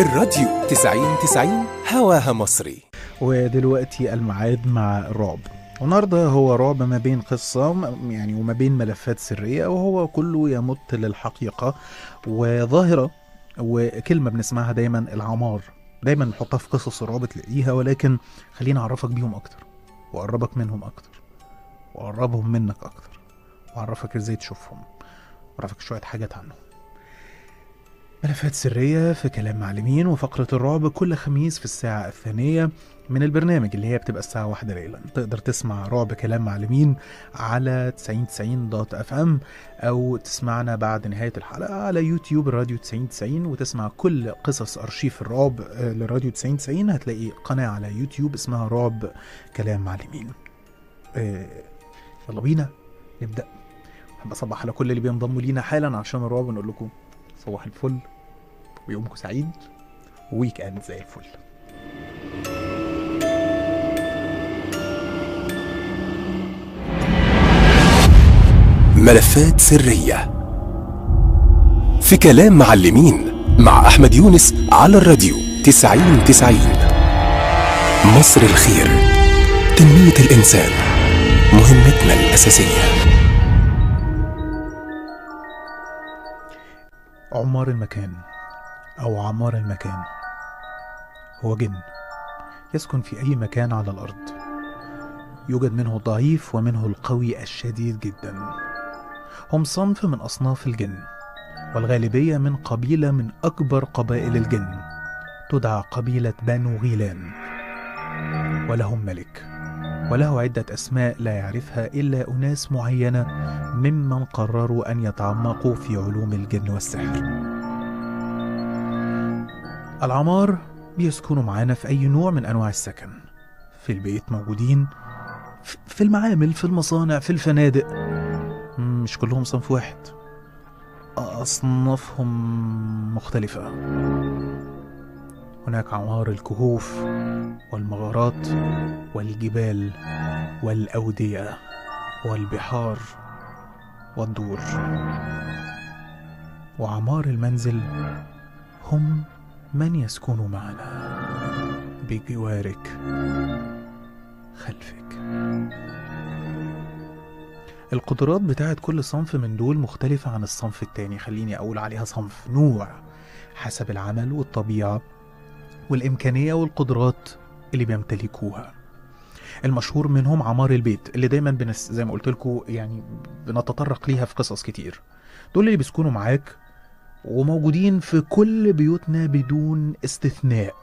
الراديو 90 90 هواها مصري ودلوقتي الميعاد مع الرعب والنهارده هو رعب ما بين قصة م- يعني وما بين ملفات سرية وهو كله يمت للحقيقة وظاهرة وكلمة بنسمعها دايما العمار دايما نحطها في قصص الرعب تلاقيها ولكن خليني أعرفك بيهم أكتر وأقربك منهم أكتر وأقربهم منك أكتر وأعرفك إزاي تشوفهم وأعرفك شوية حاجات عنهم ملفات سرية في كلام معلمين وفقرة الرعب كل خميس في الساعة الثانية من البرنامج اللي هي بتبقى الساعة واحدة ليلا تقدر تسمع رعب كلام معلمين على 9090 دوت اف ام او تسمعنا بعد نهاية الحلقة على يوتيوب الراديو 9090 وتسمع كل قصص ارشيف الرعب آه، لراديو 9090 هتلاقي قناة على يوتيوب اسمها رعب كلام معلمين آه، يلا بينا نبدأ احب اصبح على كل اللي بينضموا لينا حالا عشان الرعب نقول لكم صباح الفل ويومكم سعيد ويك اند زي الفل ملفات سرية في كلام معلمين مع أحمد يونس على الراديو 90 90 مصر الخير تنمية الإنسان مهمتنا الأساسية عمار المكان أو عمار المكان هو جن يسكن في أي مكان على الأرض يوجد منه الضعيف ومنه القوي الشديد جدا هم صنف من أصناف الجن والغالبية من قبيلة من أكبر قبائل الجن تدعى قبيلة بنو غيلان ولهم ملك وله عدة أسماء لا يعرفها إلا أناس معينة ممن قرروا أن يتعمقوا في علوم الجن والسحر العمار بيسكنوا معانا في أي نوع من أنواع السكن في البيت موجودين ف- في المعامل في المصانع في الفنادق مم، مش كلهم صنف واحد أصنافهم مختلفة هناك عمار الكهوف والمغارات والجبال والأودية والبحار والدور وعمار المنزل هم من يسكن معنا بجوارك خلفك القدرات بتاعت كل صنف من دول مختلفة عن الصنف التاني خليني أقول عليها صنف نوع حسب العمل والطبيعة والإمكانية والقدرات اللي بيمتلكوها المشهور منهم عمار البيت اللي دايما بنس زي ما قلت لكم يعني بنتطرق ليها في قصص كتير دول اللي بيسكنوا معاك وموجودين في كل بيوتنا بدون استثناء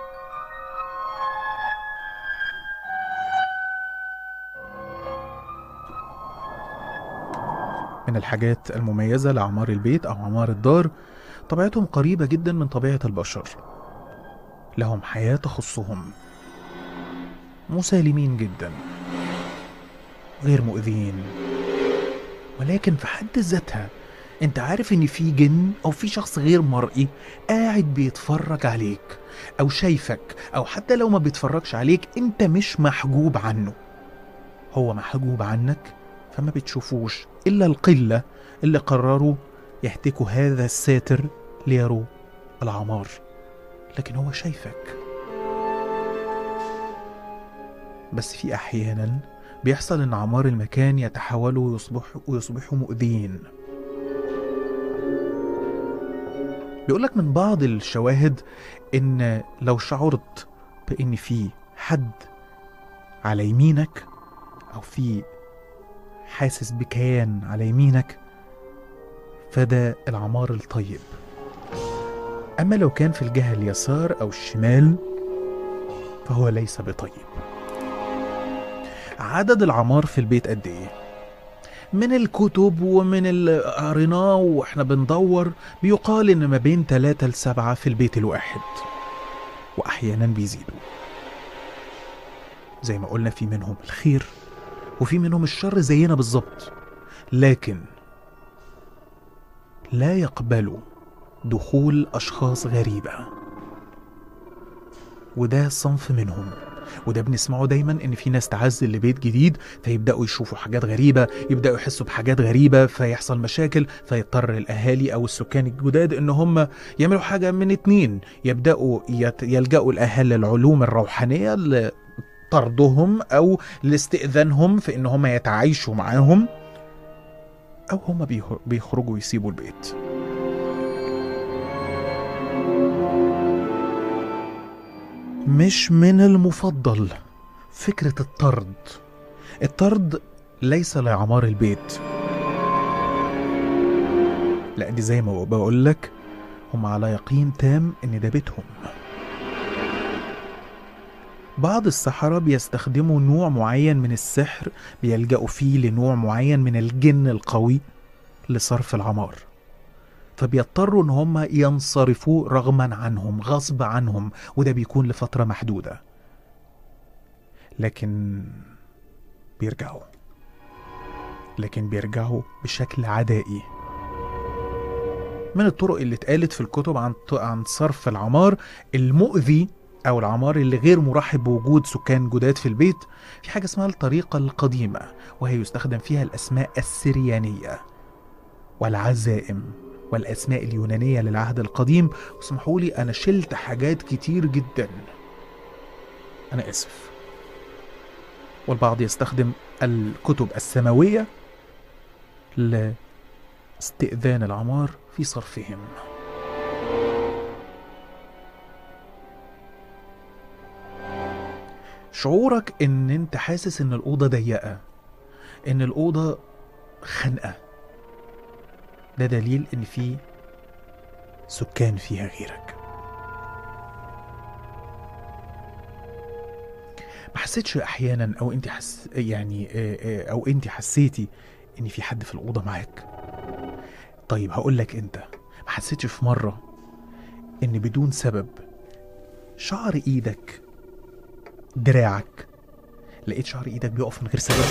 من الحاجات المميزة لعمار البيت أو عمار الدار طبيعتهم قريبة جدا من طبيعة البشر لهم حياة تخصهم مسالمين جدا غير مؤذين ولكن في حد ذاتها انت عارف ان في جن او في شخص غير مرئي قاعد بيتفرج عليك او شايفك او حتى لو ما بيتفرجش عليك انت مش محجوب عنه هو محجوب عنك فما بتشوفوش الا القلة اللي قرروا يهتكوا هذا الساتر ليروا العمار لكن هو شايفك بس في احيانا بيحصل ان عمار المكان يتحولوا ويصبحوا ويصبحوا مؤذيين بيقولك من بعض الشواهد ان لو شعرت بان في حد على يمينك او في حاسس بكيان على يمينك فده العمار الطيب اما لو كان في الجهه اليسار او الشمال فهو ليس بطيب عدد العمار في البيت قد ايه من الكتب ومن اللي قريناه واحنا بندور بيقال ان ما بين ثلاثة لسبعة في البيت الواحد واحيانا بيزيدوا زي ما قلنا في منهم الخير وفي منهم الشر زينا بالظبط لكن لا يقبلوا دخول اشخاص غريبه وده صنف منهم وده بنسمعه دايما ان في ناس تعزل لبيت جديد فيبداوا يشوفوا حاجات غريبه يبداوا يحسوا بحاجات غريبه فيحصل مشاكل فيضطر الاهالي او السكان الجداد ان هم يعملوا حاجه من اتنين يبداوا يت- يلجأوا الاهالي للعلوم الروحانيه لطردهم او لاستئذانهم في ان هم يتعايشوا معاهم او هم بيه- بيخرجوا يسيبوا البيت مش من المفضل فكرة الطرد الطرد ليس لعمار البيت لا دي زي ما بقول لك هم على يقين تام ان ده بيتهم بعض السحرة بيستخدموا نوع معين من السحر بيلجأوا فيه لنوع معين من الجن القوي لصرف العمار فبيضطروا ان هم ينصرفوا رغما عنهم غصب عنهم وده بيكون لفترة محدودة لكن بيرجعوا لكن بيرجعوا بشكل عدائي من الطرق اللي اتقالت في الكتب عن عن صرف العمار المؤذي او العمار اللي غير مرحب بوجود سكان جداد في البيت في حاجه اسمها الطريقه القديمه وهي يستخدم فيها الاسماء السريانيه والعزائم والاسماء اليونانيه للعهد القديم واسمحوا لي انا شلت حاجات كتير جدا انا اسف والبعض يستخدم الكتب السماويه لاستئذان العمار في صرفهم شعورك ان انت حاسس ان الاوضه ضيقه ان الاوضه خنقه ده دليل ان في سكان فيها غيرك ما حسيتش احيانا او انت حس يعني آه، آه، او انت حسيتي ان في حد في الاوضه معاك طيب هقول لك انت ما حسيتش في مره ان بدون سبب شعر ايدك دراعك لقيت شعر ايدك بيقف من غير سبب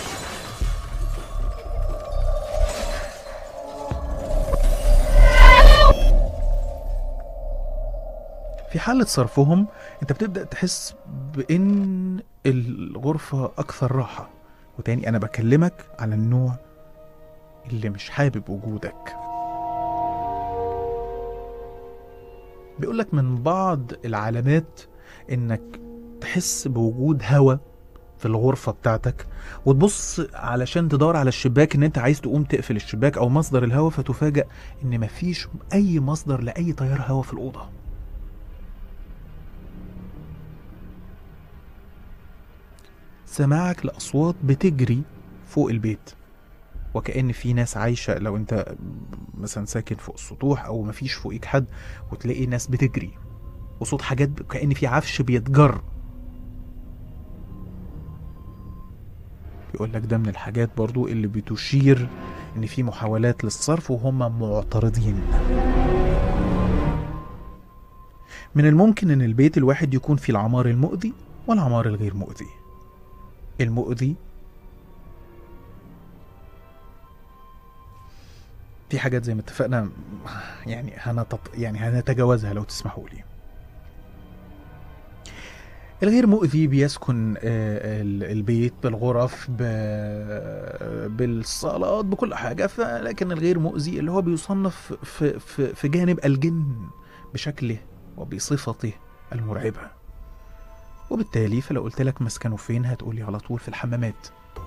في حالة صرفهم انت بتبدأ تحس بان الغرفة اكثر راحة وتاني انا بكلمك على النوع اللي مش حابب وجودك بيقولك من بعض العلامات انك تحس بوجود هوا في الغرفة بتاعتك وتبص علشان تدور على الشباك ان انت عايز تقوم تقفل الشباك او مصدر الهوا فتفاجأ ان مفيش اي مصدر لاي تيار هوا في الأوضة سماعك لأصوات بتجري فوق البيت وكأن في ناس عايشة لو انت مثلا ساكن فوق السطوح او مفيش فوقيك حد وتلاقي ناس بتجري وصوت حاجات ب- كأن في عفش بيتجر بيقول لك ده من الحاجات برضو اللي بتشير ان في محاولات للصرف وهم معترضين من الممكن ان البيت الواحد يكون فيه العمار المؤذي والعمار الغير مؤذي المؤذي في حاجات زي ما اتفقنا يعني هنتط... يعني هنتجاوزها لو تسمحوا لي الغير مؤذي بيسكن آه، ال- البيت بالغرف ب- بالصالات بكل حاجة ف- لكن الغير مؤذي اللي هو بيصنف في, في, في جانب الجن بشكله وبصفته المرعبة وبالتالي فلو قلت لك مسكنه فين هتقولي على طول في الحمامات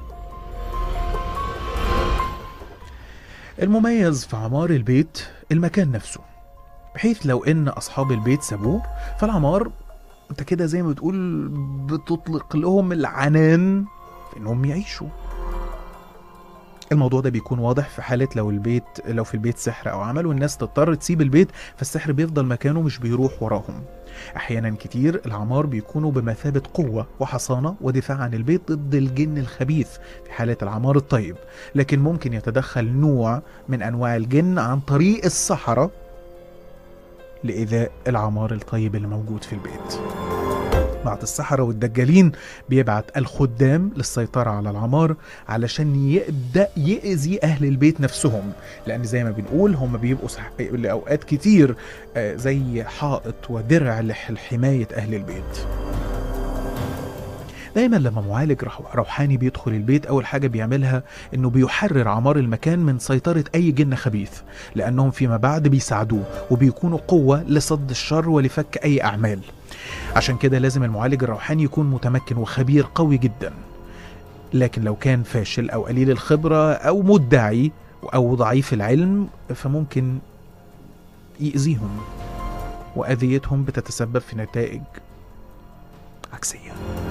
المميز في عمار البيت المكان نفسه بحيث لو ان اصحاب البيت سابوه فالعمار انت كده زي ما بتقول بتطلق لهم العنان في انهم يعيشوا الموضوع ده بيكون واضح في حالة لو البيت لو في البيت سحر أو عمل والناس تضطر تسيب البيت فالسحر بيفضل مكانه مش بيروح وراهم أحيانا كتير العمار بيكونوا بمثابة قوة وحصانة ودفاع عن البيت ضد الجن الخبيث في حالة العمار الطيب لكن ممكن يتدخل نوع من أنواع الجن عن طريق السحرة لإيذاء العمار الطيب اللي موجود في البيت بعض السحرة والدجالين بيبعت الخدام للسيطرة على العمار علشان يبدأ يأذي أهل البيت نفسهم لأن زي ما بنقول هم بيبقوا سح... لأوقات كتير آه، زي حائط ودرع لح- لحماية أهل البيت دايما لما معالج روح- روحاني بيدخل البيت أول حاجة بيعملها إنه بيحرر عمار المكان من سيطرة أي جن خبيث لأنهم فيما بعد بيساعدوه وبيكونوا قوة لصد الشر ولفك أي أعمال عشان كده لازم المعالج الروحاني يكون متمكن وخبير قوي جدا لكن لو كان فاشل أو قليل الخبرة أو مدعي أو ضعيف العلم فممكن يأذيهم وأذيتهم بتتسبب في نتائج عكسية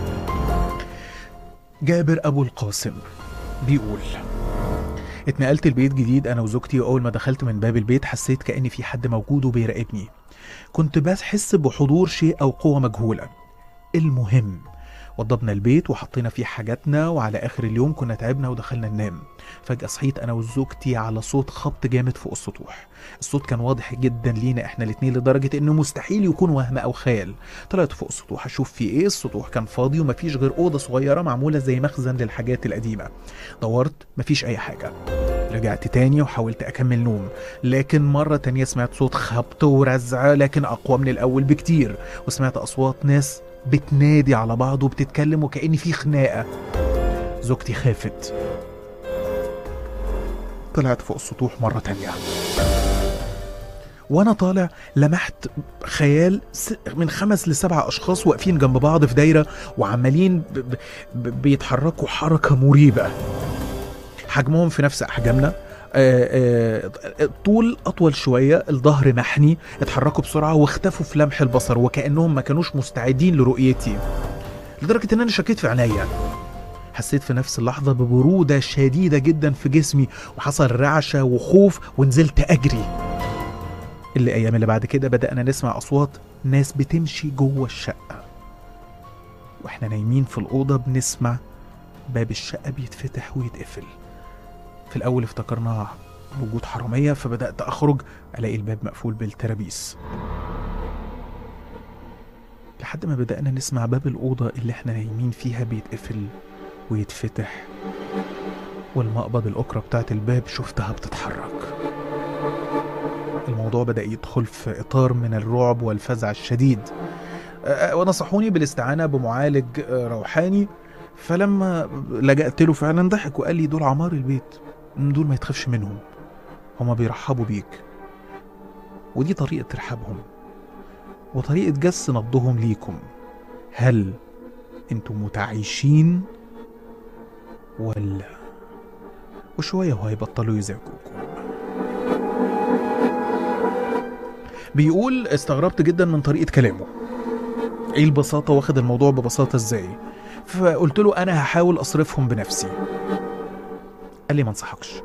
جابر أبو القاسم بيقول اتنقلت البيت جديد أنا وزوجتي وأول ما دخلت من باب البيت حسيت كأن في حد موجود وبيراقبني كنت بحس بحضور شيء أو قوة مجهولة المهم وضبنا البيت وحطينا فيه حاجاتنا وعلى آخر اليوم كنا تعبنا ودخلنا ننام فجأة صحيت أنا وزوجتي على صوت خبط جامد فوق السطوح الصوت كان واضح جدا لينا احنا الاتنين لدرجة انه مستحيل يكون وهم او خيال طلعت فوق السطوح اشوف في ايه السطوح كان فاضي ومفيش غير اوضة صغيرة معمولة زي مخزن للحاجات القديمة دورت مفيش اي حاجة رجعت تاني وحاولت اكمل نوم لكن مرة تانية سمعت صوت خبط ورزع لكن اقوى من الاول بكتير وسمعت اصوات ناس بتنادي على بعض وبتتكلم وكأن في خناقة زوجتي خافت طلعت فوق السطوح مرة تانية وانا طالع لمحت خيال س- من خمس لسبع اشخاص واقفين جنب بعض في دايره وعمالين ب- ب- ب- بيتحركوا حركه مريبه حجمهم في نفس احجامنا آه، آه، الطول اطول شويه الظهر محني اتحركوا بسرعه واختفوا في لمح البصر وكانهم ما كانوش مستعدين لرؤيتي لدرجه ان انا شكيت في عينيا حسيت في نفس اللحظه ببروده شديده جدا في جسمي وحصل رعشه وخوف ونزلت اجري الايام اللي بعد كده بدانا نسمع اصوات ناس بتمشي جوه الشقه واحنا نايمين في الاوضه بنسمع باب الشقه بيتفتح ويتقفل في الاول افتكرناها وجود حراميه فبدات اخرج الاقي الباب مقفول بالترابيس لحد ما بدانا نسمع باب الاوضه اللي احنا نايمين فيها بيتقفل ويتفتح والمقبض الاكره بتاعت الباب شفتها بتتحرك الموضوع بدأ يدخل في إطار من الرعب والفزع الشديد أه، ونصحوني بالاستعانة بمعالج أه، روحاني فلما لجأت له فعلا ضحك وقال لي دول عمار البيت دول ما يتخافش منهم هما بيرحبوا بيك ودي طريقة ترحابهم وطريقة جس نبضهم ليكم هل انتم متعايشين ولا وشوية وهيبطلوا يزعجوكم بيقول استغربت جدا من طريقة كلامه ايه البساطة واخد الموضوع ببساطة ازاي فقلت له انا هحاول اصرفهم بنفسي قال لي ما انصحكش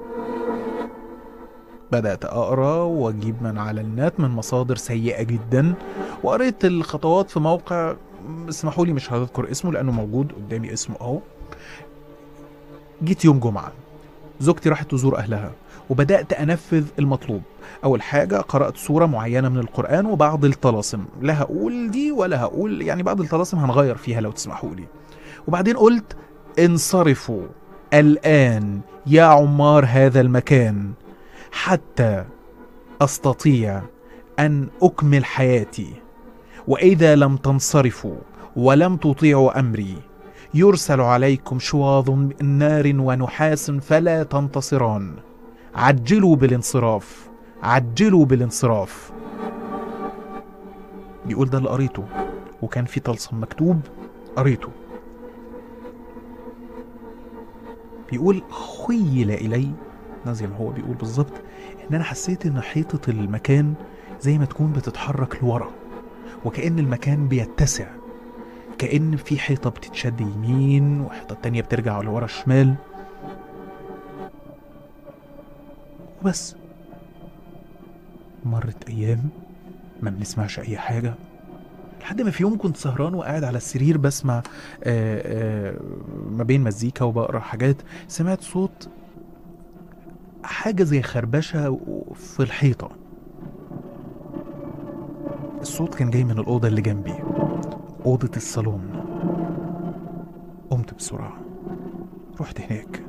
بدأت أقرأ وأجيب من على النت من مصادر سيئة جدا وقريت الخطوات في موقع اسمحوا لي مش هذكر اسمه لأنه موجود قدامي اسمه أهو جيت يوم جمعة زوجتي راحت تزور أهلها وبدأت أنفذ المطلوب أول حاجة قرأت سورة معينة من القرآن وبعض الطلاسم لا هقول دي ولا هقول يعني بعض الطلاسم هنغير فيها لو تسمحوا لي وبعدين قلت انصرفوا الآن يا عمار هذا المكان حتى أستطيع أن أكمل حياتي وإذا لم تنصرفوا ولم تطيعوا أمري يرسل عليكم شواظ من نار ونحاس فلا تنتصران عجلوا بالانصراف عجلوا بالانصراف بيقول ده اللي قريته وكان في طلسم مكتوب قريته بيقول خيل إلي ده زي ما هو بيقول بالظبط إن أنا حسيت إن حيطة المكان زي ما تكون بتتحرك لورا وكأن المكان بيتسع كأن في حيطة بتتشد يمين وحيطة تانية بترجع لورا شمال وبس مرت أيام ما بنسمعش أي حاجة لحد ما في يوم كنت سهران وقاعد على السرير بسمع آه، آه، ما بين مزيكا وبقرا حاجات سمعت صوت حاجة زي خربشة في الحيطة الصوت كان جاي من الأوضة اللي جنبي أوضة الصالون قمت بسرعة رحت هناك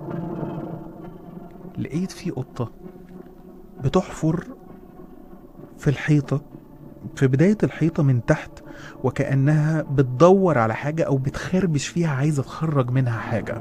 لقيت في قطة بتحفر في الحيطة في بداية الحيطة من تحت وكأنها بتدور على حاجة أو بتخربش فيها عايزة تخرج منها حاجة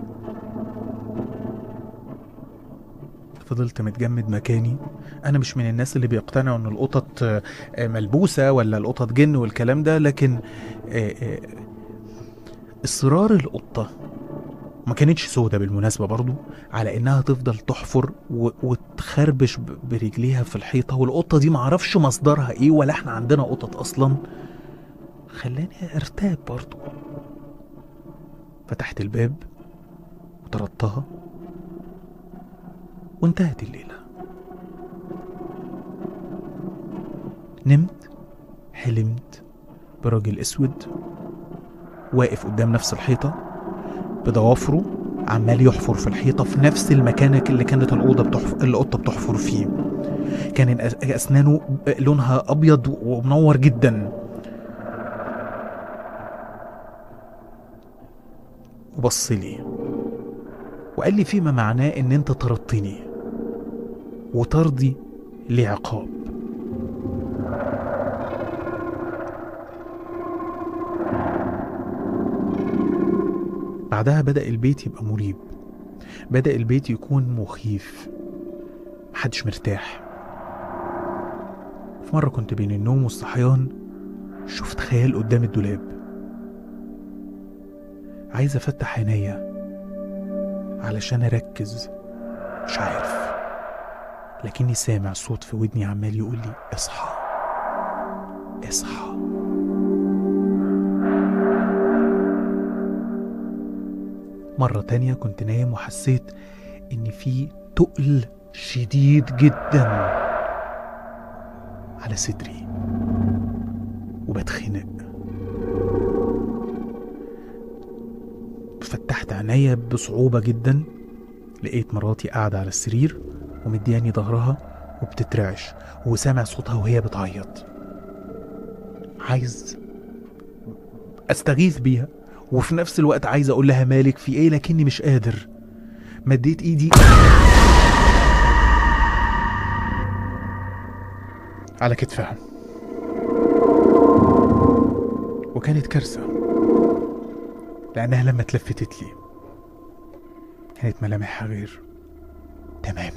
فضلت متجمد مكاني أنا مش من الناس اللي بيقتنعوا إن القطط آه، آه، ملبوسة ولا القطط جن والكلام ده لكن آه، آه، إصرار القطة ما كانتش سودة بالمناسبة برضو على إنها تفضل تحفر و- وتخربش ب- برجليها في الحيطة والقطة دي معرفش مصدرها إيه ولا إحنا عندنا قطط أصلا خلاني ارتاب برضو فتحت الباب وطردتها وانتهت الليلة نمت حلمت براجل اسود واقف قدام نفس الحيطة بضوافره عمال يحفر في الحيطة في نفس المكان اللي كانت الأوضة بتحفر القطة بتحفر فيه كان الأس- أسنانه لونها أبيض ومنور جدا وبص لي وقال لي فيما معناه ان انت طردتني وطردي ليه عقاب بعدها بدأ البيت يبقى مريب بدأ البيت يكون مخيف محدش مرتاح في مرة كنت بين النوم والصحيان شفت خيال قدام الدولاب عايز افتح عينيا علشان اركز مش عارف لكني سامع صوت في ودني عمال يقول لي اصحى اصحى مرة تانية كنت نايم وحسيت إن في تقل شديد جدا على صدري وبتخنق فتحت عينيا بصعوبة جدا لقيت مراتي قاعدة على السرير ومدياني ظهرها وبتترعش وسامع صوتها وهي بتعيط عايز استغيث بيها وفي نفس الوقت عايز اقول لها مالك في ايه لكني مش قادر مديت ايدي على كتفها وكانت كارثة لأنها لما اتلفتت لي كانت ملامحها غير تماما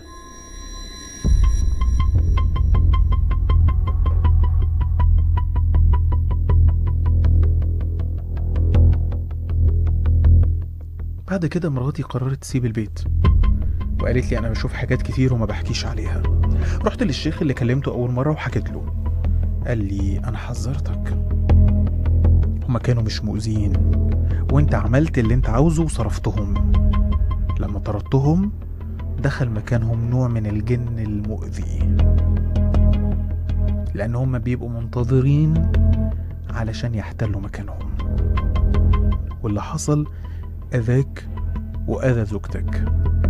بعد كده مراتي قررت تسيب البيت وقالت لي انا بشوف حاجات كتير وما بحكيش عليها رحت للشيخ اللي كلمته اول مره وحكيت له قال لي انا حذرتك هما كانوا مش مؤذيين وانت عملت اللي انت عاوزه وصرفتهم لما طردتهم دخل مكانهم نوع من الجن المؤذي لان هم بيبقوا منتظرين علشان يحتلوا مكانهم واللي حصل اذاك واذى زوجتك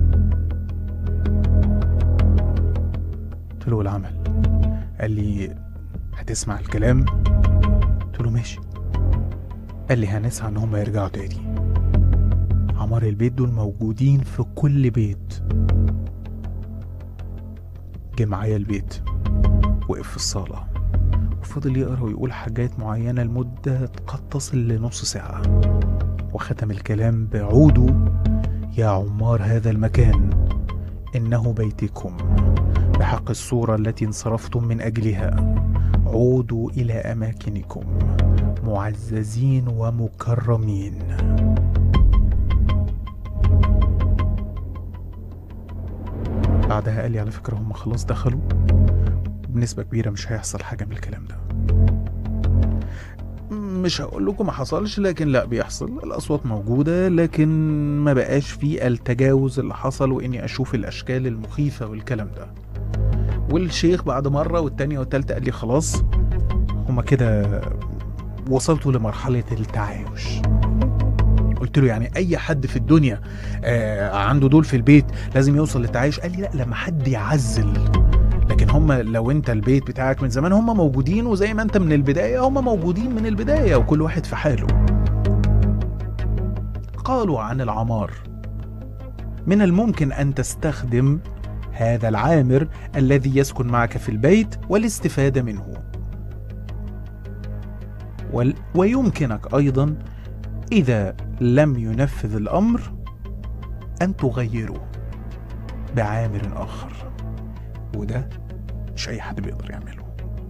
قلت له العمل قال لي هتسمع الكلام قلت له ماشي قال لي هنسعى ان هم يرجعوا تاني عمار البيت دول موجودين في كل بيت جه معايا البيت وقف في الصالة وفضل يقرا ويقول حاجات معينة لمدة قد تصل لنص ساعة وختم الكلام بعودوا يا عمار هذا المكان إنه بيتكم بحق الصورة التي انصرفتم من أجلها عودوا إلى أماكنكم معززين ومكرمين بعدها قال لي على فكرة هم خلاص دخلوا بنسبة كبيرة مش هيحصل حاجة من الكلام ده مش هقول لكم ما حصلش لكن لا بيحصل الأصوات موجودة لكن ما بقاش في التجاوز اللي حصل وإني أشوف الأشكال المخيفة والكلام ده والشيخ بعد مرة والتانية والتالتة قال لي خلاص هما كده وصلتوا لمرحلة التعايش قلت له يعني اي حد في الدنيا آه عنده دول في البيت لازم يوصل للتعايش قال لي لا لما حد يعزل لكن هم لو انت البيت بتاعك من زمان هم موجودين وزي ما انت من البداية هم موجودين من البداية وكل واحد في حاله قالوا عن العمار من الممكن ان تستخدم هذا العامر الذي يسكن معك في البيت والاستفادة منه وال- ويمكنك أيضا إذا لم ينفذ الأمر أن تغيره بعامر آخر وده مش أي حد بيقدر يعمله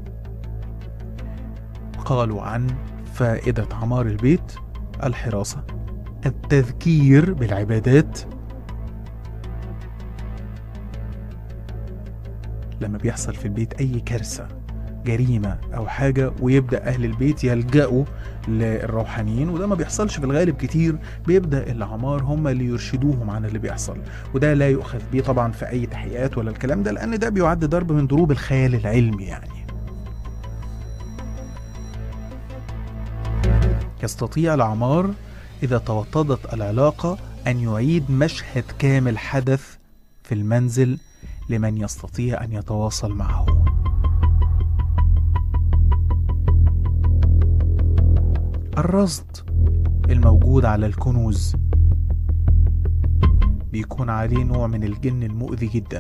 قالوا عن فائدة عمار البيت الحراسة التذكير بالعبادات لما بيحصل في البيت أي كارثة جريمة أو حاجة ويبدأ أهل البيت يلجأوا للروحانيين وده ما بيحصلش في الغالب كتير بيبدأ العمار هم اللي يرشدوهم عن اللي بيحصل وده لا يؤخذ بيه طبعا في أي تحقيقات ولا الكلام ده لأن ده بيعد ضرب من ضروب الخيال العلمي يعني يستطيع العمار إذا توطدت العلاقة أن يعيد مشهد كامل حدث في المنزل لمن يستطيع أن يتواصل معه الرصد الموجود على الكنوز بيكون عليه نوع من الجن المؤذي جدا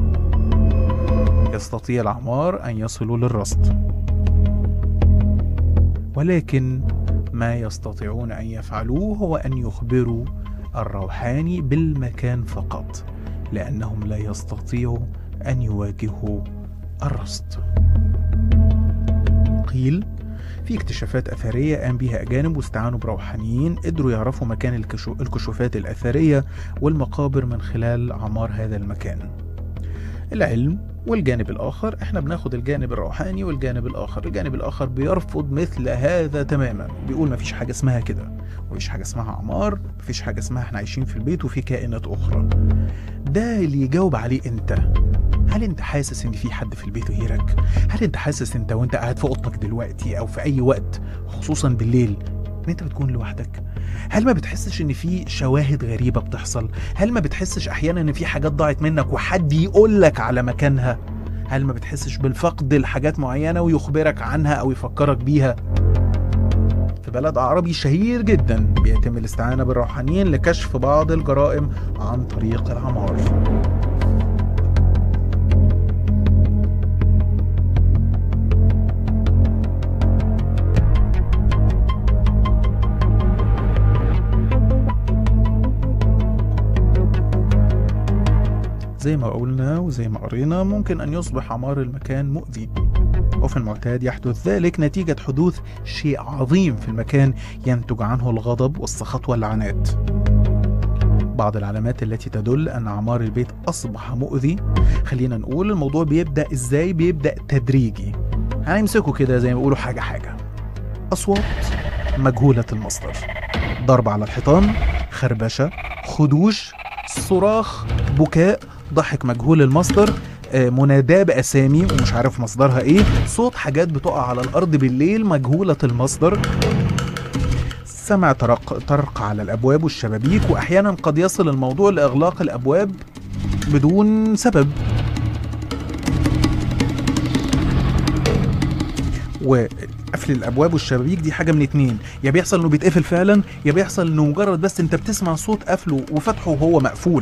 يستطيع العمار أن يصلوا للرصد ولكن ما يستطيعون أن يفعلوه هو أن يخبروا الروحاني بالمكان فقط لأنهم لا يستطيعوا أن يواجهوا الرصد قيل في اكتشافات أثرية قام بها أجانب واستعانوا بروحانيين قدروا يعرفوا مكان الكشو- الكشوفات الأثرية والمقابر من خلال عمار هذا المكان العلم والجانب الآخر احنا بناخد الجانب الروحاني والجانب الآخر الجانب الآخر بيرفض مثل هذا تماما بيقول مفيش حاجة اسمها كده مفيش حاجة اسمها عمار مفيش حاجة اسمها احنا عايشين في البيت وفي كائنات أخرى ده اللي يجاوب عليه انت هل انت حاسس ان في حد في البيت غيرك هل انت حاسس انت وانت قاعد في اوضتك دلوقتي او في اي وقت خصوصا بالليل ان انت بتكون لوحدك هل ما بتحسش ان في شواهد غريبه بتحصل هل ما بتحسش احيانا ان في حاجات ضاعت منك وحد يقول لك على مكانها هل ما بتحسش بالفقد لحاجات معينه ويخبرك عنها او يفكرك بيها في بلد عربي شهير جدا بيتم الاستعانه بالروحانيين لكشف بعض الجرائم عن طريق العمار زي ما قلنا وزي ما قرينا ممكن أن يصبح عمار المكان مؤذي وفي المعتاد يحدث ذلك نتيجة حدوث شيء عظيم في المكان ينتج عنه الغضب والسخط واللعنات بعض العلامات التي تدل أن عمار البيت أصبح مؤذي خلينا نقول الموضوع بيبدأ إزاي بيبدأ تدريجي هنمسكه كده زي ما بيقولوا حاجة حاجة أصوات مجهولة المصدر ضرب على الحيطان خربشة خدوش صراخ بكاء ضحك مجهول المصدر آه، مناداة بأسامي ومش عارف مصدرها ايه صوت حاجات بتقع على الأرض بالليل مجهولة المصدر سمع طرق طرق على الأبواب والشبابيك وأحيانا قد يصل الموضوع لإغلاق الأبواب بدون سبب وقفل الابواب والشبابيك دي حاجه من اتنين يا بيحصل انه بيتقفل فعلا يا بيحصل انه مجرد بس انت بتسمع صوت قفله وفتحه وهو مقفول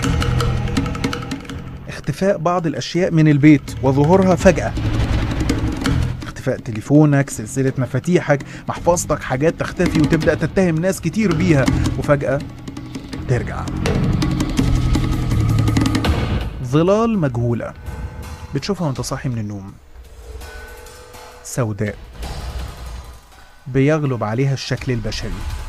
اختفاء بعض الاشياء من البيت وظهورها فجاه اختفاء تليفونك سلسله مفاتيحك محفظتك حاجات تختفي وتبدا تتهم ناس كتير بيها وفجاه ترجع ظلال مجهوله بتشوفها وانت صاحي من النوم سوداء بيغلب عليها الشكل البشري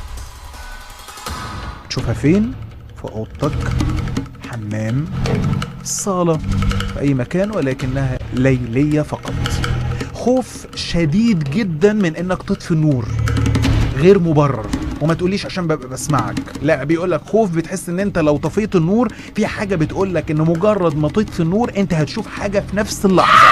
تشوفها فين؟ في أوضتك حمام صالة في أي مكان ولكنها ليلية فقط خوف شديد جدا من إنك تطفي النور غير مبرر وما تقوليش عشان ببقى بسمعك لا بيقولك خوف بتحس ان انت لو طفيت النور في حاجة بتقولك ان مجرد ما تطفي النور انت هتشوف حاجة في نفس اللحظة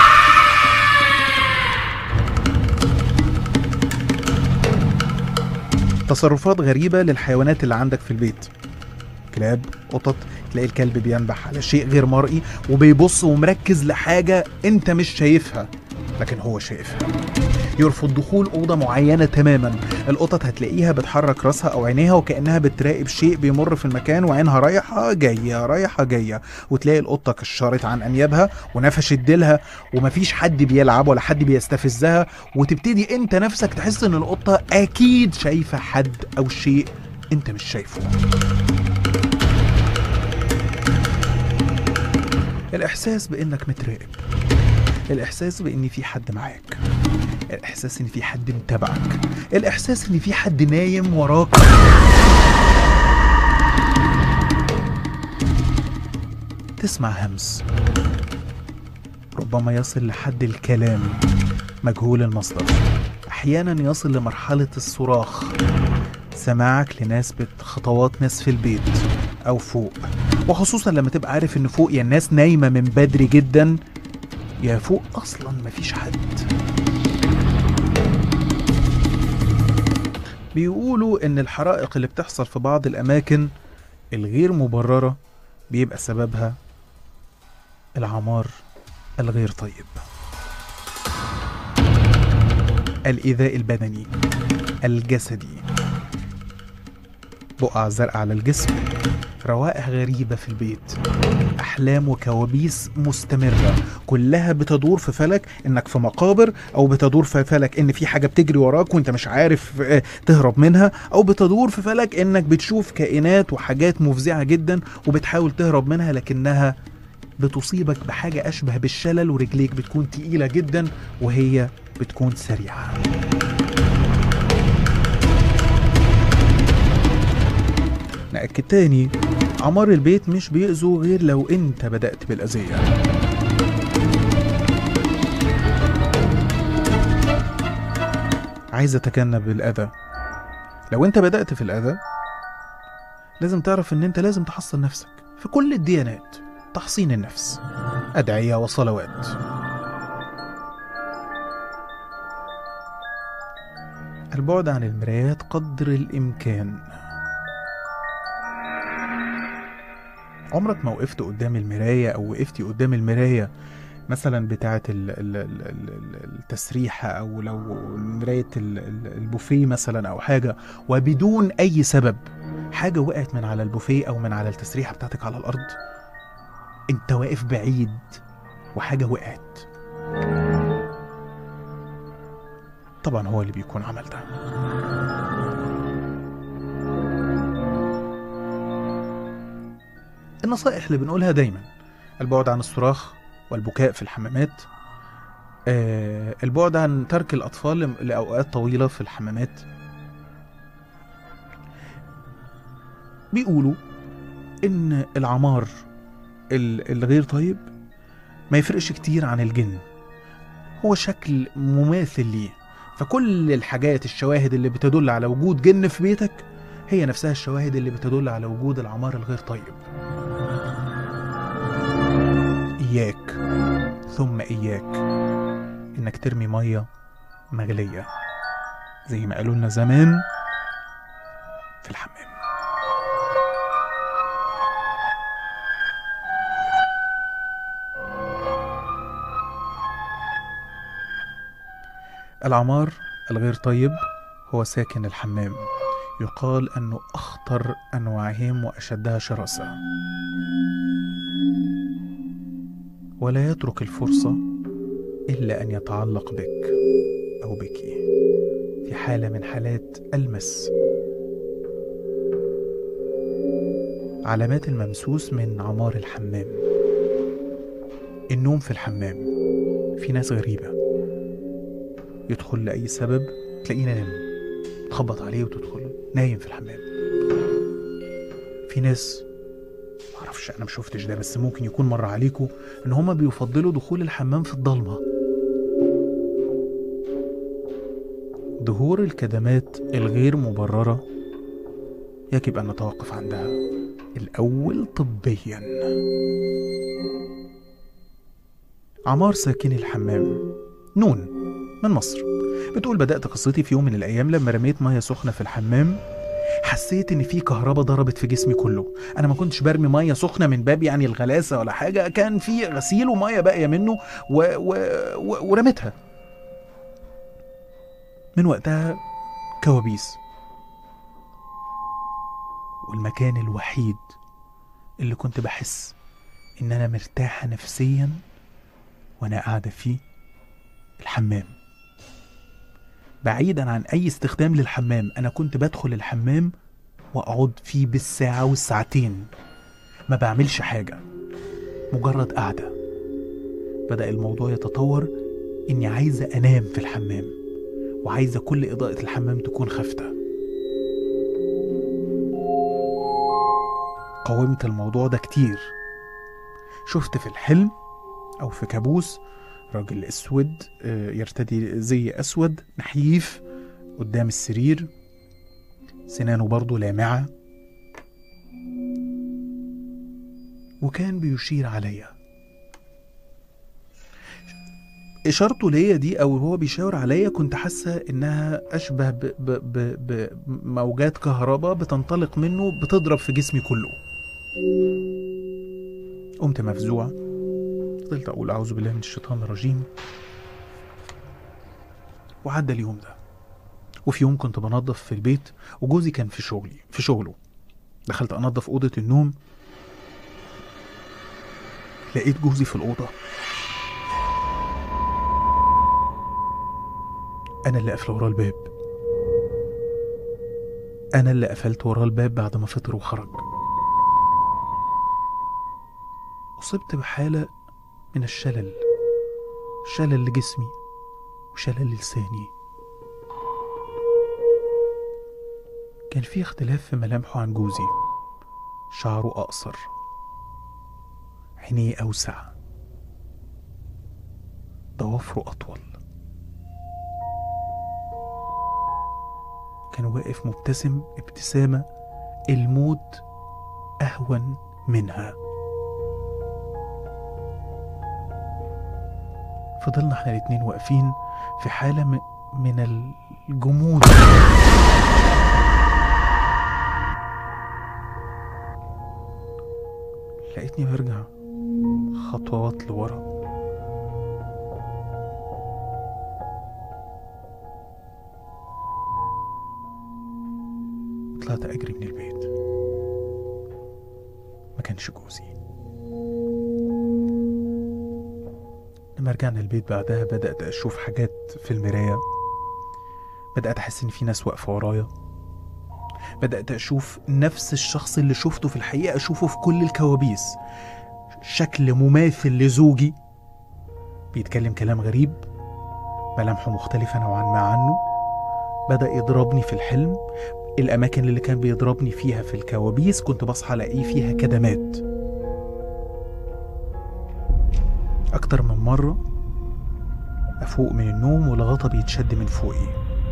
تصرفات غريبة للحيوانات اللي عندك في البيت كلاب قطط تلاقي الكلب بينبح على شيء غير مرئي وبيبص ومركز لحاجة انت مش شايفها لكن هو شايفها يرفض دخول اوضه معينه تماما القطط هتلاقيها بتحرك راسها او عينيها وكانها بتراقب شيء بيمر في المكان وعينها رايحه جايه رايحه جايه وتلاقي القطه كشرت عن انيابها ونفشت ديلها ومفيش حد بيلعب ولا حد بيستفزها وتبتدي انت نفسك تحس ان القطه اكيد شايفه حد او شيء انت مش شايفه الاحساس بانك متراقب الاحساس بان في حد معاك الاحساس ان في حد متابعك الاحساس ان في حد نايم وراك تسمع همس ربما يصل لحد الكلام مجهول المصدر احيانا يصل لمرحله الصراخ سماعك لناس بت- خطوات ناس في البيت او فوق وخصوصا لما تبقى عارف ان فوق يا الناس نايمه من بدري جدا يا فوق اصلا مفيش حد بيقولوا ان الحرائق اللي بتحصل في بعض الاماكن الغير مبرره بيبقى سببها العمار الغير طيب الايذاء البدني الجسدي بقع زرقاء على الجسم روائح غريبة في البيت أحلام وكوابيس مستمرة كلها بتدور في فلك إنك في مقابر أو بتدور في فلك إن في حاجة بتجري وراك وإنت مش عارف آه، تهرب منها أو بتدور في فلك إنك بتشوف كائنات وحاجات مفزعة جدا وبتحاول تهرب منها لكنها بتصيبك بحاجة أشبه بالشلل ورجليك بتكون تقيلة جدا وهي بتكون سريعة نأكد تاني عمار البيت مش بيأذوا غير لو انت بدأت بالأذية عايز اتجنب الأذى لو انت بدأت في الأذى لازم تعرف ان انت لازم تحصن نفسك في كل الديانات تحصين النفس أدعية وصلوات البعد عن المرايات قدر الإمكان عمرك ما وقفت قدام المراية أو وقفتي قدام المراية مثلا بتاعة ال- ال- ال- ال- التسريحة أو لو مراية ال- ال- البوفيه مثلا أو حاجة وبدون أي سبب حاجة وقعت من على البوفيه أو من على التسريحة بتاعتك على الأرض أنت واقف بعيد وحاجة وقعت طبعا هو اللي بيكون عمل ده النصائح اللي بنقولها دايما البعد عن الصراخ والبكاء في الحمامات آه البعد عن ترك الأطفال لم- لأوقات طويلة في الحمامات بيقولوا إن العمار ال- الغير طيب ما يفرقش كتير عن الجن هو شكل مماثل ليه فكل الحاجات الشواهد اللي بتدل على وجود جن في بيتك هي نفسها الشواهد اللي بتدل على وجود العمار الغير طيب إياك ثم إياك إنك ترمي مية مغلية زي ما قالوا لنا زمان في الحمام العمار الغير طيب هو ساكن الحمام يقال أنه أخطر أنواعهم وأشدها شراسة ولا يترك الفرصة إلا أن يتعلق بك أو بك في حالة من حالات المس علامات الممسوس من عمار الحمام النوم في الحمام في ناس غريبة يدخل لأي سبب تلاقيه نايم تخبط عليه وتدخل نايم في الحمام في ناس معرفش انا مشوفتش ده بس ممكن يكون مر عليكم ان هما بيفضلوا دخول الحمام في الضلمه ظهور الكدمات الغير مبرره يجب ان نتوقف عندها الاول طبيا عمار ساكني الحمام نون من مصر بتقول بدأت قصتي في يوم من الأيام لما رميت مية سخنة في الحمام حسيت إن في كهرباء ضربت في جسمي كله أنا ما كنتش برمي مية سخنة من باب يعني الغلاسة ولا حاجة كان في غسيل ومية باقية منه و... و... و... ورميتها من وقتها كوابيس والمكان الوحيد اللي كنت بحس ان انا مرتاحة نفسيا وانا قاعدة فيه الحمام بعيدا عن اي استخدام للحمام انا كنت بدخل الحمام واقعد فيه بالساعة والساعتين ما بعملش حاجة مجرد قعدة بدأ الموضوع يتطور إني عايزة أنام في الحمام وعايزة كل إضاءة الحمام تكون خافتة قاومت الموضوع ده كتير شفت في الحلم أو في كابوس راجل أسود آه، يرتدي زي أسود نحيف قدام السرير سنانه برضه لامعة وكان بيشير عليا اشارته ليا دي او هو بيشاور عليا كنت حاسه انها اشبه ب- ب- ب- بموجات كهرباء بتنطلق منه بتضرب في جسمي كله قمت مفزوع فضلت اقول اعوذ بالله من الشيطان الرجيم وعدى اليوم ده وفي يوم كنت بنظف في البيت وجوزي كان في شغلي في شغله دخلت انظف اوضه النوم لقيت جوزي في الاوضه أنا اللي قافل وراه الباب أنا اللي قفلت وراه الباب بعد ما فطر وخرج أصبت بحالة من الشلل شلل لجسمي وشلل لساني كان في اختلاف في ملامحه عن جوزي شعره أقصر عينيه أوسع ضوافره أطول كان واقف مبتسم ابتسامة الموت أهون منها فضلنا احنا الاتنين واقفين في حالة م- من الجمود لقيتني برجع خطوات لورا طلعت أجري من البيت ما كانش جوزي لما رجعنا البيت بعدها بدأت أشوف حاجات في المراية بدأت أحس إن في ناس واقفة ورايا بدأت أشوف نفس الشخص اللي شفته في الحقيقة أشوفه في كل الكوابيس شكل مماثل لزوجي بيتكلم كلام غريب ملامحه مختلفة نوعا ما عنه بدأ يضربني في الحلم الأماكن اللي كان بيضربني فيها في الكوابيس كنت بصحى ألاقيه فيها كدمات أكتر من مرة أفوق من النوم والغطا بيتشد من فوقي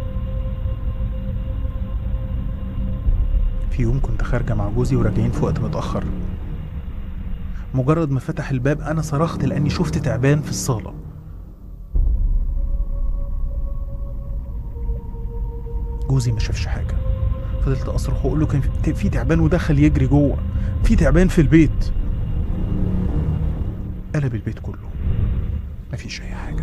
في يوم كنت خارجة مع جوزي وراجعين في وقت متأخر مجرد ما فتح الباب أنا صرخت لأني شفت تعبان في الصالة جوزي ما شافش حاجة فضلت أصرخ وأقول له كان في- في تعبان ودخل يجري جوه في تعبان في البيت قلب البيت كله مفيش أي حاجة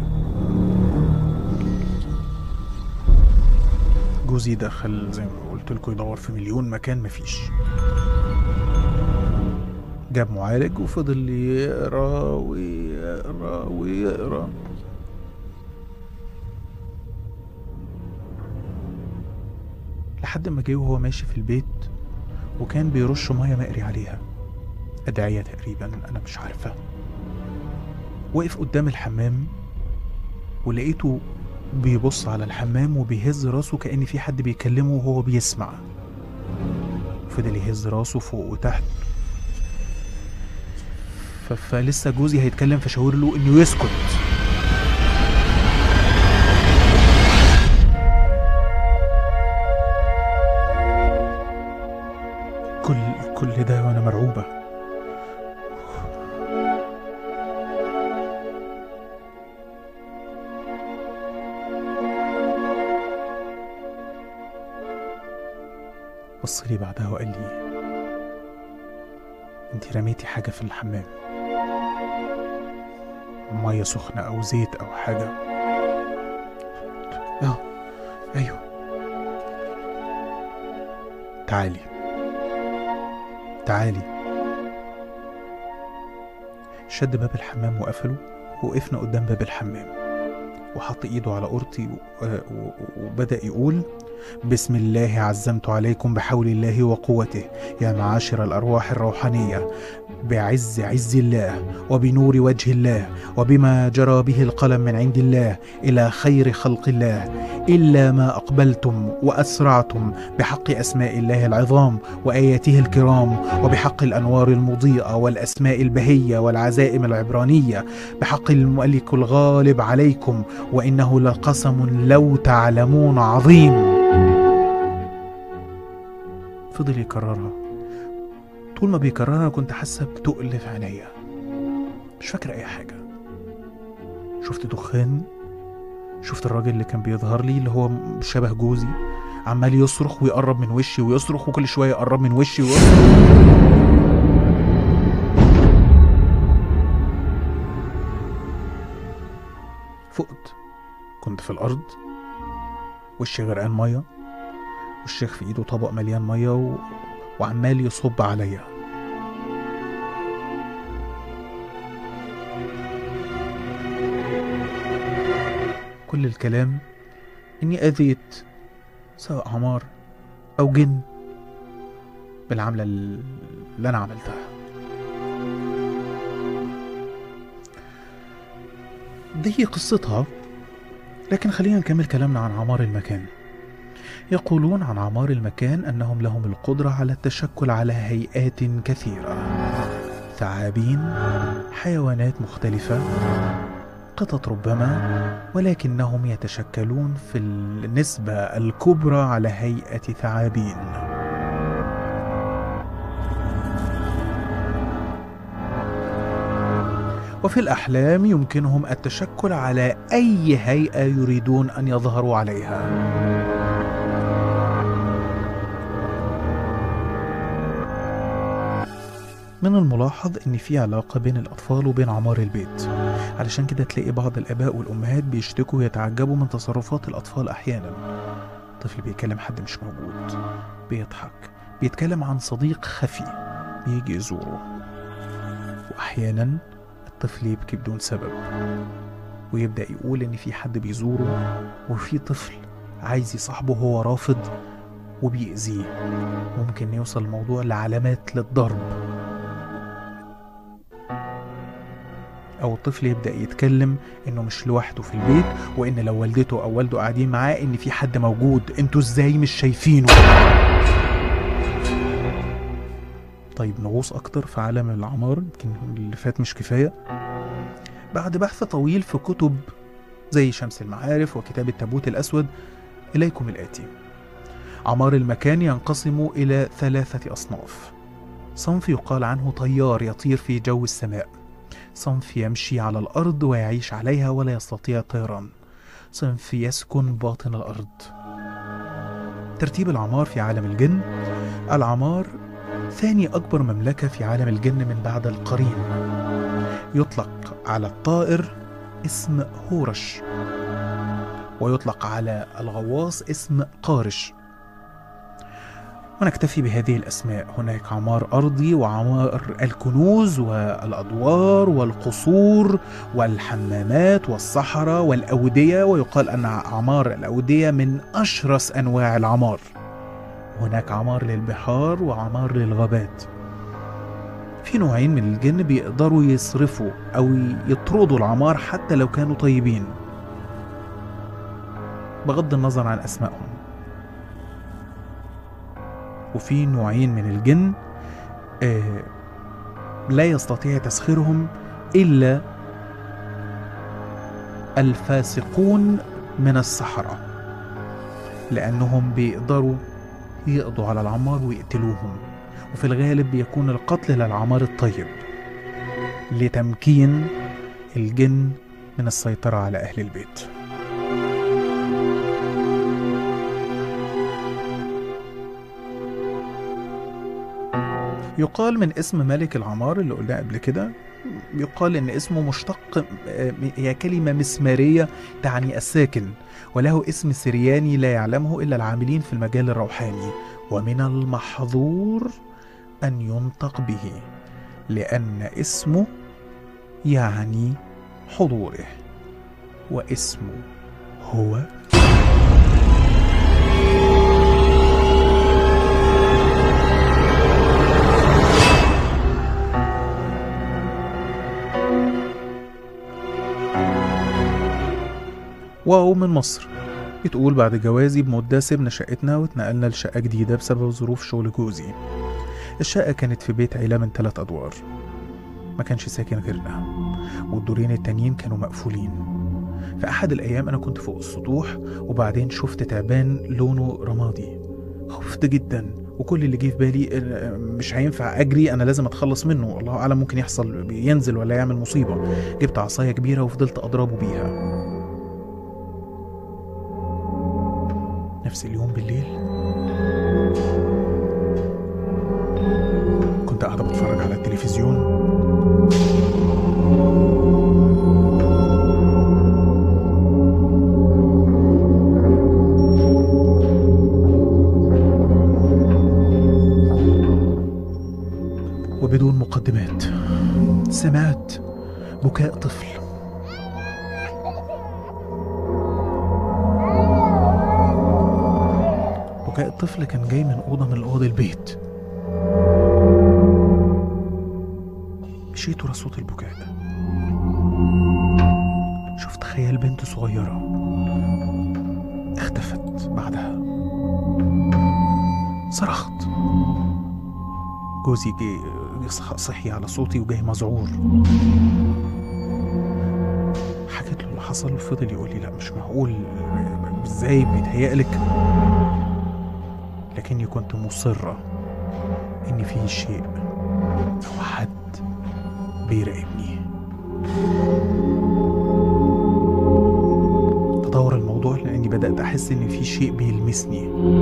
جوزي دخل زي ما قلت لكم يدور في مليون مكان مفيش جاب معالج وفضل يقرا ويقرا ويقرا لحد ما جه وهو ماشي في البيت وكان بيرش ميه مقري عليها أدعية تقريبا أنا مش عارفة وقف قدام الحمام ولقيته بيبص على الحمام وبيهز راسه كأن في حد بيكلمه وهو بيسمع فضل يهز راسه فوق وتحت ف- فلسه جوزي هيتكلم فشاور له انه يسكت كل كل ده وانا مرعوبه بص لي بعدها وقال لي انت رميتي حاجه في الحمام ميه سخنه او زيت او حاجه اه تعالي تعالي شد باب الحمام وقفله وقفنا قدام باب الحمام وحط ايده على قرطي و- و- وبدأ يقول بسم الله عزمت عليكم بحول الله وقوته يا معاشر الأرواح الروحانية بعز عز الله وبنور وجه الله وبما جرى به القلم من عند الله إلى خير خلق الله إلا ما أقبلتم وأسرعتم بحق أسماء الله العظام وآياته الكرام وبحق الأنوار المضيئة والأسماء البهية والعزائم العبرانية بحق الملك الغالب عليكم وإنه لقسم لو تعلمون عظيم فضل يكررها طول ما بيكررها كنت حاسة بتقل في عينيا مش فاكر أي حاجة شفت دخان شفت الراجل اللي كان بيظهر لي اللي هو شبه جوزي عمال يصرخ ويقرب من وشي ويصرخ وكل شوية يقرب من وشي ويصرخ فقت كنت في الأرض وشي غرقان مية والشيخ في إيده طبق مليان مية و... وعمال يصب عليا كل الكلام إني أذيت سواء عمار أو جن بالعملة اللي أنا عملتها دي قصتها لكن خلينا نكمل كلامنا عن عمار المكان يقولون عن عمار المكان أنهم لهم القدرة على التشكل على هيئات كثيرة ثعابين حيوانات مختلفة قطط ربما ولكنهم يتشكلون في النسبة الكبرى على هيئة ثعابين وفي الأحلام يمكنهم التشكل على أي هيئة يريدون أن يظهروا عليها من الملاحظ ان في علاقة بين الاطفال وبين عمار البيت علشان كده تلاقي بعض الاباء والامهات بيشتكوا ويتعجبوا من تصرفات الاطفال احيانا طفل بيكلم حد مش موجود بيضحك بيتكلم عن صديق خفي بيجي يزوره واحيانا الطفل يبكي بدون سبب ويبدأ يقول إن في حد بيزوره وفي طفل عايز يصاحبه هو رافض وبيأذيه ممكن يوصل الموضوع لعلامات للضرب أو الطفل يبدأ يتكلم إنه مش لوحده في البيت وإن لو والدته أو والده قاعدين معاه إن في حد موجود انتوا إزاي مش شايفينه طيب نغوص أكتر في عالم العمار يمكن اللي فات مش كفاية بعد بحث طويل في كتب زي شمس المعارف وكتاب التابوت الأسود إليكم الآتي عمار المكان ينقسم إلى ثلاثة أصناف صنف يقال عنه طيار يطير في جو السماء صنف يمشي على الأرض ويعيش عليها ولا يستطيع الطيران صنف يسكن باطن الأرض ترتيب العمار في عالم الجن العمار ثاني أكبر مملكة في عالم الجن من بعد القرين يطلق على الطائر اسم هورش ويطلق على الغواص اسم قارش ونكتفي بهذه الأسماء هناك عمار أرضي وعمار الكنوز والأدوار والقصور والحمامات والصحراء والأودية ويقال أن عمار الأودية من أشرس أنواع العمار هناك عمار للبحار وعمار للغابات في نوعين من الجن بيقدروا يصرفوا أو يطردوا العمار حتى لو كانوا طيبين بغض النظر عن أسمائهم وفي نوعين من الجن آه لا يستطيع تسخيرهم إلا الفاسقون من السحرة لأنهم بيقدروا يقضوا على العمار ويقتلوهم وفي الغالب بيكون القتل للعمار الطيب لتمكين الجن من السيطرة على أهل البيت يقال من اسم ملك العمار اللي قلناه قبل كده يقال ان اسمه مشتق آه، هي كلمه مسماريه تعني الساكن وله اسم سرياني لا يعلمه الا العاملين في المجال الروحاني ومن المحظور ان ينطق به لان اسمه يعني حضوره واسمه هو واو من مصر بتقول بعد جوازي بمدة سيبنا شقتنا واتنقلنا لشقة جديدة بسبب ظروف شغل جوزي الشقة كانت في بيت عيلة من ثلاث أدوار ما كانش ساكن غيرنا والدورين التانيين كانوا مقفولين في أحد الأيام أنا كنت فوق السطوح وبعدين شفت تعبان لونه رمادي خفت جدا وكل اللي جه في بالي إن مش هينفع أجري أنا لازم أتخلص منه الله أعلم ممكن يحصل ينزل ولا يعمل مصيبة جبت عصاية كبيرة وفضلت أضربه بيها نفس اليوم بالليل كنت قاعدة بتفرج على التلفزيون وبدون مقدمات سمعت بكاء طفل بكاء الطفل كان جاي من أوضة من أوض البيت مشيت ورا صوت البكاء شفت خيال بنت صغيرة اختفت بعدها صرخت جوزي جه صح- صحي على صوتي وجاي مذعور حكيت له اللي حصل وفضل يقول لي لا مش معقول ازاي بيتهيألك لكني كنت مصرة إن في شيء أو حد بيراقبني تطور الموضوع لأني بدأت أحس إن في شيء بيلمسني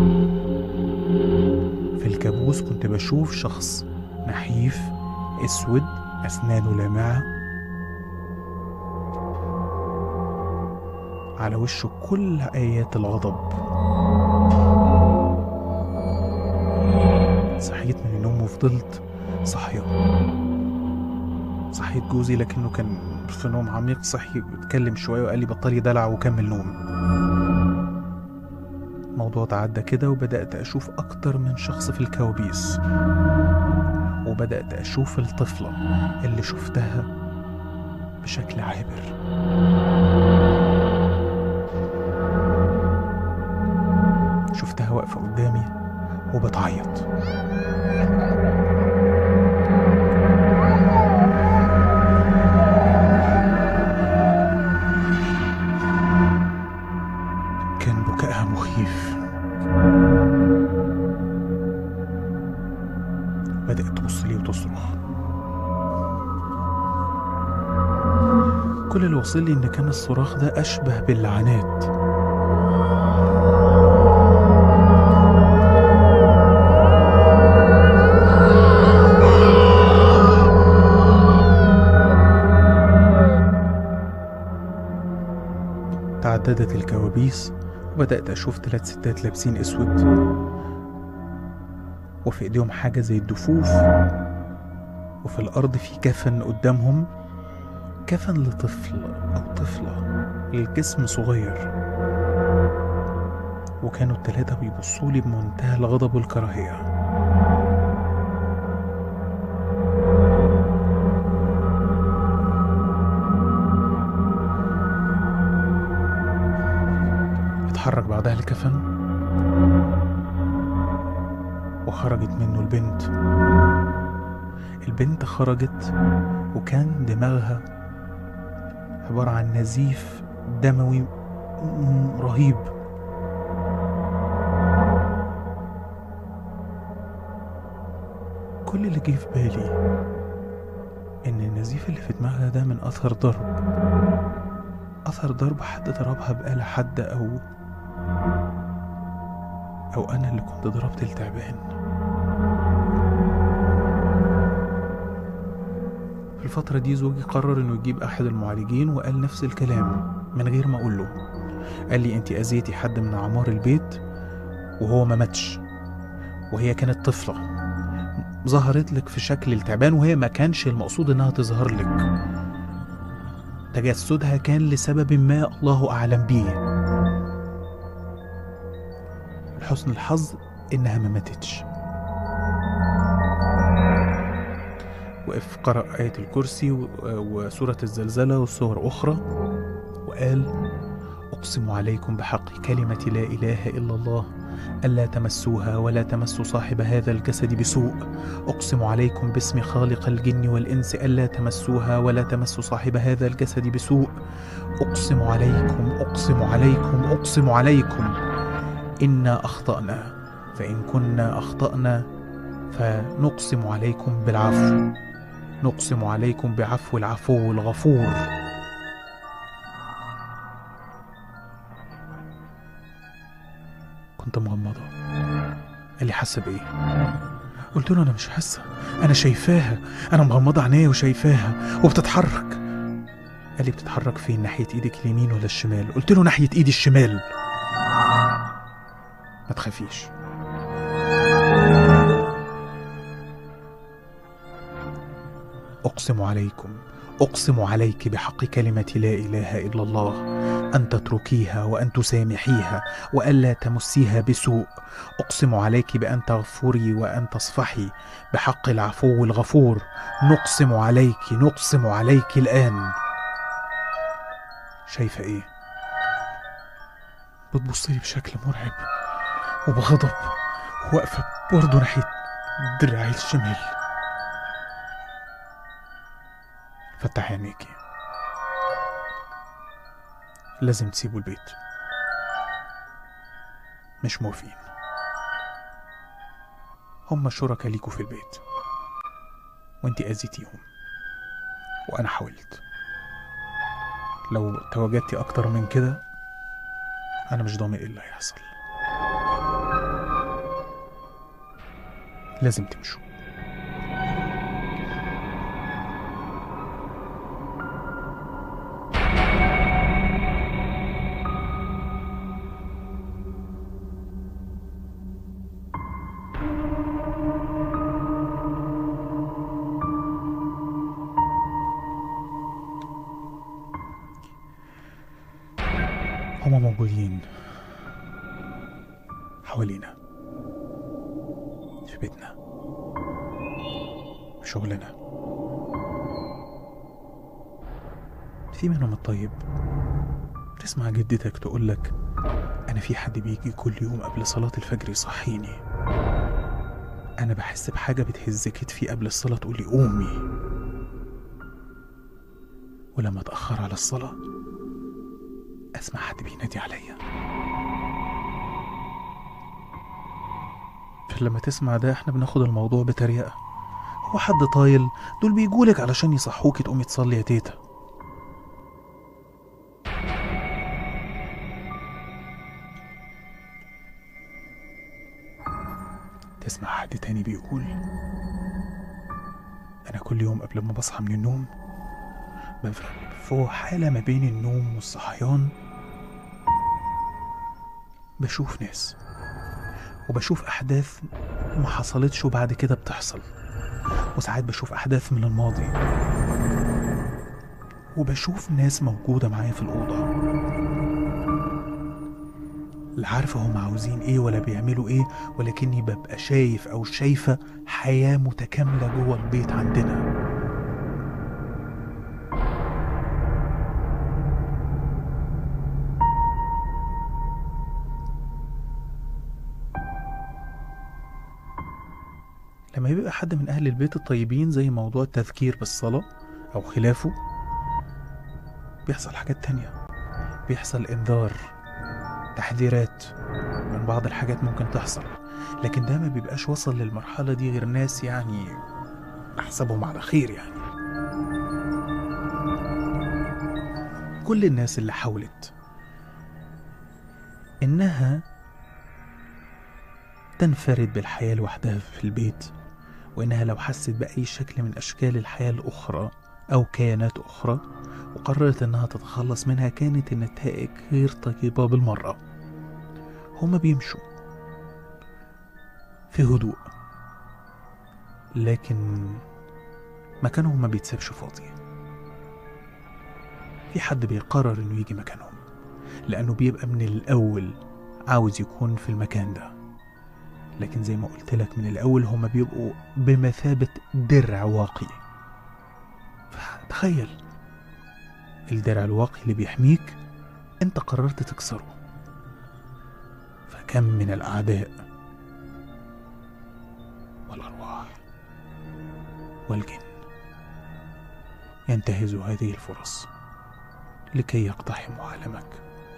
في الكابوس كنت بشوف شخص نحيف أسود أسنانه لامعة على وشه كل آيات الغضب صحيت من النوم وفضلت صاحية صحيت جوزي لكنه كان في نوم عميق صحي اتكلم شوية وقال لي بطلي دلع وكمل نوم الموضوع تعدى كده وبدأت أشوف أكتر من شخص في الكوابيس وبدأت أشوف الطفلة اللي شفتها بشكل عابر شفتها واقفة قدامي وبتعيط كان بكائها مخيف بدأت تبص لي وتصرخ كل اللي وصل لي إن كان الصراخ ده أشبه باللعنات تعددت الكوابيس وبدأت أشوف ثلاث ستات لابسين أسود وفي إيديهم حاجة زي الدفوف وفي الأرض في كفن قدامهم كفن لطفل أو طفلة الجسم صغير وكانوا التلاتة بيبصولي بمنتهى الغضب والكراهية اتحرك بعدها الكفن وخرجت منه البنت البنت خرجت وكان دماغها عبارة عن نزيف دموي م- رهيب كل اللي جه في بالي ان النزيف اللي في دماغها ده من اثر ضرب اثر ضرب حد ضربها بآلة حادة او او انا اللي كنت ضربت التعبان في الفترة دي زوجي قرر انه يجيب احد المعالجين وقال نفس الكلام من غير ما اقول له قال لي انت اذيتي حد من اعمار البيت وهو ما ماتش وهي كانت طفلة ظهرت لك في شكل التعبان وهي ما كانش المقصود انها تظهر لك تجسدها كان لسبب ما الله اعلم بيه لحسن الحظ انها ما ماتتش وقف قرأ آية الكرسي و- وسورة الزلزلة وسور أخرى وقال أقسم عليكم بحق كلمة لا إله إلا الله ألا تمسوها ولا تمسوا صاحب هذا الجسد بسوء أقسم عليكم باسم خالق الجن والإنس ألا تمسوها ولا تمسوا صاحب هذا الجسد بسوء أقسم عليكم أقسم عليكم أقسم عليكم إنا أخطأنا فإن كنا أخطأنا فنقسم عليكم بالعفو نقسم عليكم بعفو العفو الغفور كنت مغمضة قال لي حاسة بإيه؟ قلت له أنا مش حاسة أنا شايفاها أنا مغمضة عينيا وشايفاها وبتتحرك قال لي بتتحرك فين ناحية إيدك اليمين ولا الشمال؟ قلت له ناحية إيدي الشمال ما تخافيش أقسم عليكم أقسم عليك بحق كلمة لا إله إلا الله أن تتركيها وأن تسامحيها وألا تمسيها بسوء أقسم عليك بأن تغفري وأن تصفحي بحق العفو الغفور نقسم عليك نقسم عليك الآن شايفة إيه؟ بتبصلي بشكل مرعب وبغضب واقفة برضه ناحية دراعي الشمال فتحي عينيكي لازم تسيبوا البيت مش موافقين هم شركاء ليكوا في البيت وانت اذيتيهم وانا حاولت لو تواجدتي اكتر من كده انا مش ضامن ايه اللي هيحصل لازم تمشوا هما موجودين حوالينا في بيتنا في شغلنا في منهم الطيب تسمع جدتك تقولك أنا في حد بيجي كل يوم قبل صلاة الفجر يصحيني أنا بحس بحاجة بتهز كتفي قبل الصلاة تقولي قومي ولما أتأخر على الصلاة أسمع حد بينادي عليا فلما تسمع ده احنا بناخد الموضوع بتريقة هو حد طايل دول بيجولك علشان يصحوكي تقومي تصلي يا تيتا تسمع حد تاني بيقول أنا كل يوم قبل ما بصحى من النوم ببقى في حالة ما بين النوم والصحيان بشوف ناس وبشوف أحداث ما حصلتش وبعد كده بتحصل وساعات بشوف أحداث من الماضي وبشوف ناس موجودة معايا في الأوضة لا عارفة هم عاوزين ايه ولا بيعملوا ايه ولكني ببقى شايف او شايفة حياة متكاملة جوه البيت عندنا لما يبقى حد من أهل البيت الطيبين زي موضوع التذكير بالصلاة أو خلافه بيحصل حاجات تانية بيحصل إنذار تحذيرات من بعض الحاجات ممكن تحصل لكن ده ما بيبقاش وصل للمرحلة دي غير ناس يعني أحسبهم على خير يعني كل الناس اللي حاولت إنها تنفرد بالحياة لوحدها في البيت وإنها لو حست بأي شكل من أشكال الحياة الأخرى أو كيانات أخرى وقررت إنها تتخلص منها كانت النتائج غير طيبة بالمرة هما بيمشوا في هدوء لكن مكانهم ما بيتسابش فاضي في حد بيقرر انه يجي مكانهم لانه بيبقى من الاول عاوز يكون في المكان ده لكن زي ما قلت لك من الاول هما بيبقوا بمثابة درع واقي فتخيل الدرع الواقي اللي بيحميك انت قررت تكسره فكم من الاعداء والارواح والجن ينتهز هذه الفرص لكي يقتحموا عالمك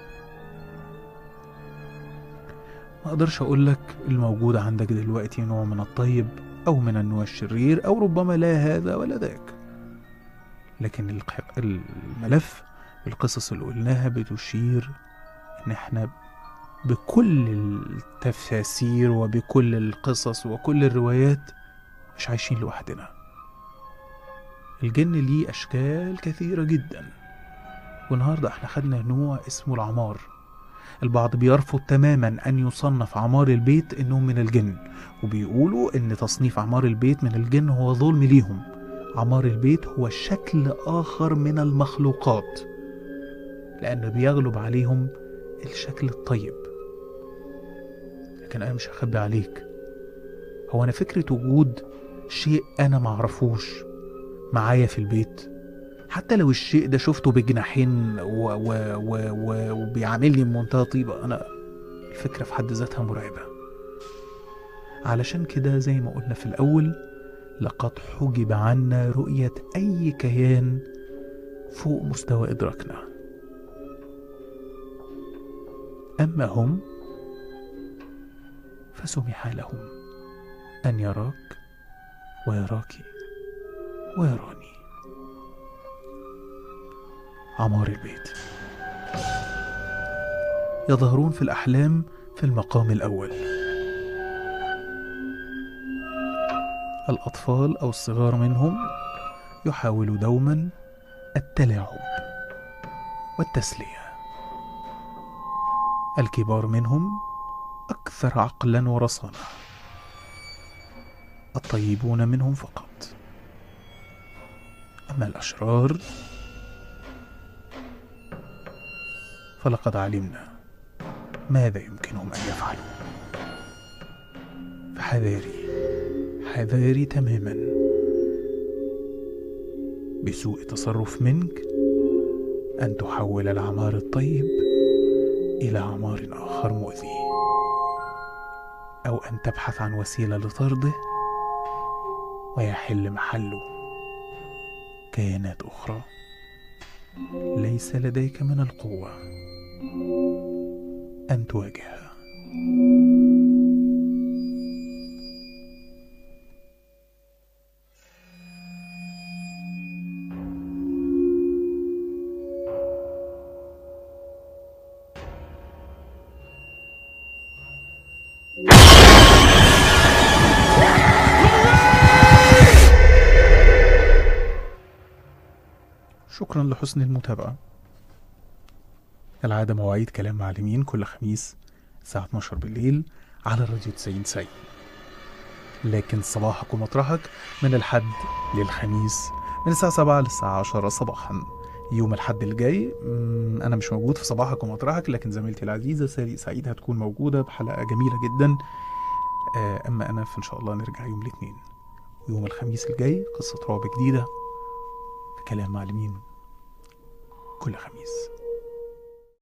ما اقدرش اقول لك الموجود عندك دلوقتي نوع من الطيب او من النوع الشرير او ربما لا هذا ولا ذاك لكن الق- الملف القصص اللي قلناها بتشير ان احنا بكل التفاسير وبكل القصص وكل الروايات مش عايشين لوحدنا الجن ليه اشكال كثيره جدا والنهارده احنا خدنا نوع اسمه العمار البعض بيرفض تماما ان يصنف عمار البيت انهم من الجن وبيقولوا ان تصنيف عمار البيت من الجن هو ظلم ليهم عمار البيت هو شكل اخر من المخلوقات لانه بيغلب عليهم الشكل الطيب لكن انا مش هخبي عليك هو انا فكره وجود شيء انا معرفوش معايا في البيت حتى لو الشيء ده شفته بجناحين و و و و وبيعاملني بمنتهى طيبة أنا الفكرة في حد ذاتها مرعبة علشان كده زي ما قلنا في الأول لقد حجب عنا رؤية أي كيان فوق مستوى إدراكنا أما هم فسمح لهم أن يراك ويراك ويراني عمار البيت يظهرون في الأحلام في المقام الأول الأطفال أو الصغار منهم يحاولوا دوما التلاعب والتسلية الكبار منهم أكثر عقلا ورصانة الطيبون منهم فقط أما الأشرار فلقد علمنا ماذا يمكنهم أن يفعلوا فحذاري حذاري تماما بسوء تصرف منك أن تحول العمار الطيب إلى عمار آخر مؤذي أو أن تبحث عن وسيلة لطرده ويحل محله كيانات أخرى ليس لديك من القوة أن تواجهها شكرا لحسن المتابعة العادة مواعيد كلام معلمين كل خميس الساعة 12 بالليل على الراديو 90 90 لكن صباحك ومطرحك من الحد للخميس من الساعة 7 للساعة 10 صباحا يوم الحد الجاي مم، أنا مش موجود في صباحك ومطرحك لكن زميلتي العزيزة سالي سعيد هتكون موجودة بحلقة جميلة جدا آه، أما أنا فإن شاء الله نرجع يوم الاثنين ويوم الخميس الجاي قصة رعب جديدة في كلام معلمين كل خميس